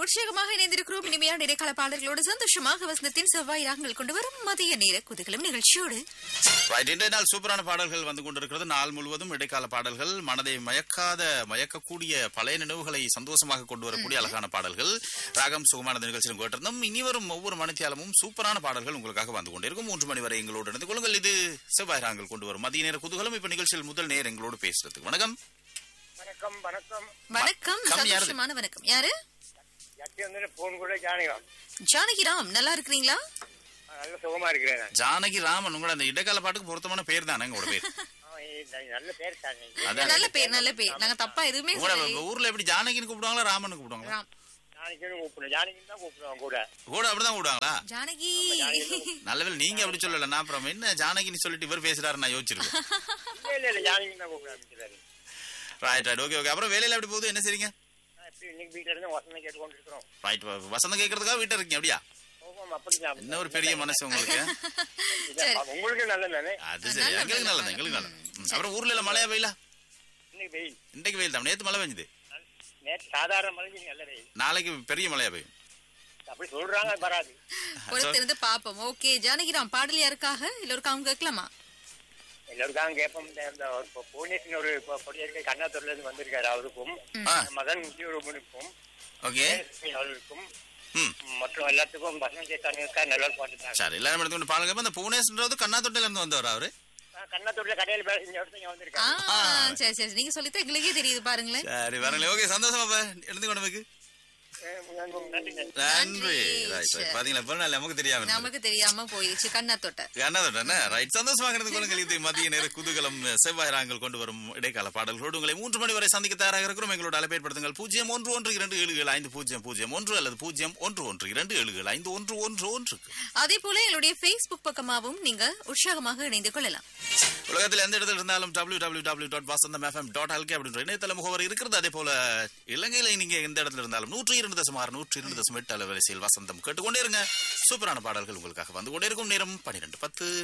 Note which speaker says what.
Speaker 1: உற்சாகமாக இணைந்திருக்கிறோம் இனிமையான இடைக்கால பாடல்களோடு சந்தோஷமாக வசந்தத்தின் செவ்வாய் ராகங்கள் கொண்டு வரும் மதிய நேர குதகலம் நிகழ்ச்சியோடு
Speaker 2: ரைட் இன்றைய நாள் சூப்பரான பாடல்கள் வந்து கொண்டிருக்கிறது நாள் முழுவதும் இடைக்கால பாடல்கள் மனதை மயக்காத மயக்கக்கூடிய பழைய நினைவுகளை சந்தோஷமாக கொண்டு வரக்கூடிய அழகான பாடல்கள் ராகம் சுகமான நிகழ்ச்சியிலும் கேட்டிருந்தோம் இனி வரும் ஒவ்வொரு மணித்தியாலமும் சூப்பரான பாடல்கள் உங்களுக்காக வந்து கொண்டிருக்கும் மூன்று மணி வரை எங்களோடு இணைந்து கொள்ளுங்கள் இது செவ்வாய் ராகங்கள் கொண்டு வரும் மதிய நேர குதூகலம் இப்ப நிகழ்ச்சியில் முதல் நேரம் எங்களோடு பேசுறதுக்கு வணக்கம்
Speaker 3: வணக்கம் வணக்கம்
Speaker 1: வணக்கம்
Speaker 2: வணக்கம், யாரு?
Speaker 1: சந்தோஷமான வணக்கம் யாரு
Speaker 3: யாத்தி வந்து போன் கூட ஜானகம்
Speaker 1: ஜானகிராம் நல்லா இருக்கிறீங்களா
Speaker 3: நல்ல சுகமா இருக்கிறேன் நான்
Speaker 2: ஜானகி ராமன் உங்களோட அந்த இடைக்கால பாட்டுக்கு பொருத்தமான பேர் தானே உங்களோட பேர்
Speaker 3: ஆ, இது நல்ல பேர் தானே
Speaker 2: அதான்.
Speaker 1: நல்ல பேர் நல்ல பேர் நாங்க தப்பா எதுவுமே
Speaker 2: உங்களோட
Speaker 1: சொல்லலையே.
Speaker 2: ஊர்ல எப்படி ஜானகின்னு கூப்பிடுவாங்களா ராமன் கூப்பிடுவாங்களா
Speaker 1: ராம்.
Speaker 3: ஜானகின்னு கூப்பிடுவேன் ஜானகின்னு தான் கூப்பிடுவாங்க கூட
Speaker 2: கூட அப்படிதான் கூப்பிடுவாங்களா
Speaker 1: ஜானகி
Speaker 2: நல்லவேளை நீங்க அப்படி சொல்லல நான் அப்புறம் என்ன ஜானகின்னு சொல்லிட்டு இவர் பேசுறாரு நான் யோசிச்சிருக்கேன்
Speaker 3: இல்ல இல்ல இல்ல ஜானகின்னு தான் கூப்பிட ஆரம்பிச்சிடாரு
Speaker 2: ரைட் ரைட் ஓகே ஓகே அப்புறம் வேலையில எப்படி போகுது என்ன செய்றீங்க
Speaker 3: எப்படி இன்னைக்கு வீட்டுல இருந்து வசந்தம் கேட்டு கொண்டு இருக்கிறோம்
Speaker 2: ரைட் வசந்தம் கேட்கறதுக்காக வீட்டுல இருக்கீங்க அப்படியா
Speaker 3: ஓ, அப்படிதான்
Speaker 2: என்ன ஒரு பெரிய மனசு உங்களுக்கு
Speaker 3: இல்ல, உங்களுக்கு நல்லது தானே
Speaker 2: அது சரி எங்களுக்கு நல்லது எங்களுக்கு நல்லது ம், அப்புறம் ஊர்ல இல்ல மழையா வெயிலா
Speaker 3: இன்னைக்கு வெயில்
Speaker 2: இன்றைக்கு வெயில் தான் நேத்து மழை பெஞ்சுது
Speaker 3: நேற்று சாதாரண மழைக்கு நல்ல வெயில்
Speaker 2: நாளைக்கு பெரிய மழையா பெய்யும்
Speaker 3: அப்படி சொல்றாங்க அது வராது
Speaker 1: பொறுத்திருந்து பாப்போம் ஓகே ஜானகிராம் பாடல் யாருக்காக எல்லோருக்கும் கேட்கலாமா
Speaker 3: எல்லாருக்கும் கேட்போம் இந்த- இந்த ஒரு புவனேஸ்வரன் ஒரு பொ- பொடியருக்கு கண்ணாத்தூர்ல இருந்து வந்திருக்காரு அவருக்கும்
Speaker 2: ஆ
Speaker 3: மகன் முத்தியூருக்கும்
Speaker 2: ஓகே
Speaker 3: அவருக்கும்
Speaker 2: ம்
Speaker 3: மற்றும் எல்லாத்துக்கும் பசங்க சேர்த்தானுக்கா நல்ல பாட்டு தான்
Speaker 2: சரி எல்லாரும் எடுத்து கொண்டு பாருங்க அந்த பூனேஸ்ன்றது கண்ணாத்தொட்டையில இருந்து வந்தவர் அவரு
Speaker 3: கண்ணத்தூர்ல கடையில் பே- இந்த இடத்துல இங்க
Speaker 1: ஆ
Speaker 3: வந்திருக்காரு
Speaker 1: சரி சரி நீங்க சொல்லித்தான் எங்களுக்கே தெரியுது பாருங்களேன்
Speaker 2: சரி வரல ஓகே சந்தோஷமா அப்ப எடுத்து கொண்டு வைக்கு
Speaker 3: அஹ் நன்றி நன்றி
Speaker 2: நன்றி
Speaker 1: நன்றி.
Speaker 2: ரைட் ரைட் பாத்தீங்களா இப்ப நல்ல நமக்கு தெரியாம இருந்தது.
Speaker 1: நமக்கு தெரியாம போயிடுச்சு கண்ணா தொட்ட
Speaker 2: கண்ணாதோட்டா ரைட் சந்தோஷமாக இருந்து கொள்ளுங்கள் இது மதிய நேர குதூகலம் செவ்வாய் ராங்கள் கொண்டு வரும் இடைக்கால பாடல்களோடு உங்களை மூன்று மணி வரை சந்திக்க தயாராக இருக்கிறோம் எங்களோட அழைப்பேற்படுத்துங்கள் பூஜ்ஜியம் ஒன்று ஒன்று இரண்டு ஏழு ஏழு ஐந்து பூஜ்ஜியம் பூஜ்ஜியம் ஒன்று அல்லது பூஜ்ஜியம் ஒன்று ஒன்று இரண்டு ஏழு ஏழு ஐந்து ஒன்று ஒன்று ஒன்றுக்கு
Speaker 1: அதே போல எங்களுடைய Facebook பக்கமாவும் நீங்க உற்சாகமாக இணைந்து கொள்ளலாம்
Speaker 2: உலகத்தில் எந்த இடத்துல இருந்தாலும் W W W dot Vasantham FM dot L K அப்படின்ற இணையதள முகவரி இருக்கிறது அதே போல இலங்கையில நீங்க எந்த இடத்துல இருந்தாலும் நூற்றி இரண்டு தசம் ஆறு நூற்றி இரண்டு தசம் எட்டு அலைவரிசையில் வசந்தம் கேட்டுக்கொண்டே இருங்க சூப்பரான பாடல்கள் உங்களுக்காக வந்து கொண்டே இருக்கும் நேரம் பன்னிரெண்டு பத்து